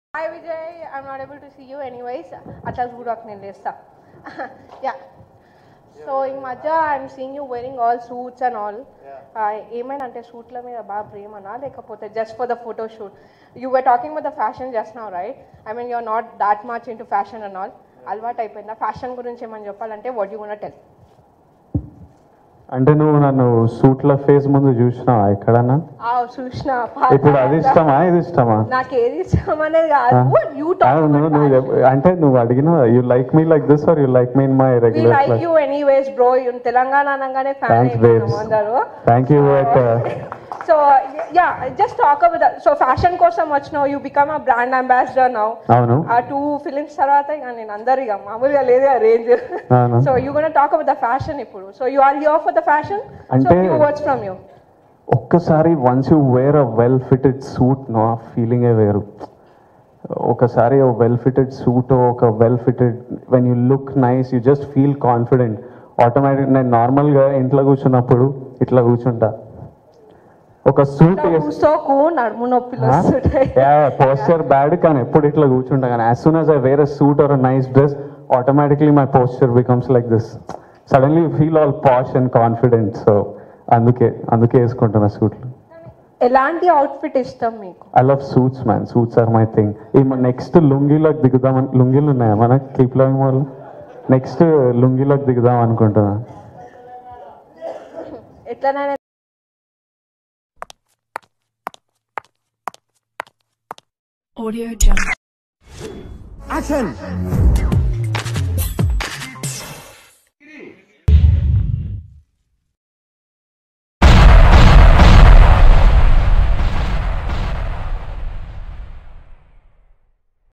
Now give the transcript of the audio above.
Hi Vijay I'm not able to see you anyways అట్లా చూడక నేను లేస్తా యా సో ఈ మధ్య I'm seeing you wearing all suits and all ఏమైనా అంటే సూట్ల మీద బాగా ప్రేమనా లేకపోతే just for the photo shoot you were talking with the fashion just now right I mean you're not that much into fashion and all అలవాటు అయిపోయిందా fashion గురించి ఏమని చెప్పాలంటే వాట్ యూ గుణ టెల్ అంటే నువ్వు నన్ను సూట్ల ఫేస్ ముందు చూసినావా ఎక్కడన్నా ఆ చూసిన ఇప్పుడు అది ఇష్టమా ఇది ఇష్టమా నాకు ఏది ఇష్టం అనేది కాదు యూ కాదు, నువ్వు నువ్వు చెప్పు. అంటే నువ్వు అడిగిన you like me like this are you like me in my We regular like class you anyways, bro. You Telangana అనగానే ఫ్యాన్ Thanks, babes. అందరూ thank you but so yeah just talk about so fashion కోసం వచ్చినావు you become a brand ambassador now అవును ఆ two films తర్వాత ఇక నేను అందరు ఇక మామూలుగా లేదు రేంజ్ అవును. So you gonna talk about the fashion ఇప్పుడు so you are here for the fashion so అంటే- ఫ్యూ వర్డ్స్ ఫ్రమ్ యూ ఒక్కసారి once you wear a well fitted suit no ఆ ఫీలింగే వేరు ఒకసారి ఒక వెల్ ఫిటెడ్ సూట్ ఒక well fitted when you look nice you just feel confident automatic నేను నార్మల్గా ఇంట్లో కూర్చున్నప్పుడు ఇట్లా కూర్చుంటా ఒక సూట్ కూర్చోకు నడుము నొప్పిలు వస్తుంటాయి పోస్చర్ బ్యాడ్ కానీ ఎప్పుడు ఇట్లా కూర్చుంటా కానీ as soon as I wear a suit or a nice dress automatically my posture becomes like this suddenly feel all posh and confident so అందుకే అందుకే వేసుకుంటున్నా సూట్లు ఎలాంటి అవుట్ఫిట్ ఇష్టం మీకు I love suits man suits are my thing ఈ next లుంగీలోకి దిగుదాం లుంగీలు ఉన్నాయా మనకి క్లిప్ లవింగ్ వాళ్ళు నెక్స్ట్ లుంగీలోకి దిగుదాం అనుకుంటున్నా ఎట్లనైనా Audio Jungle. Action!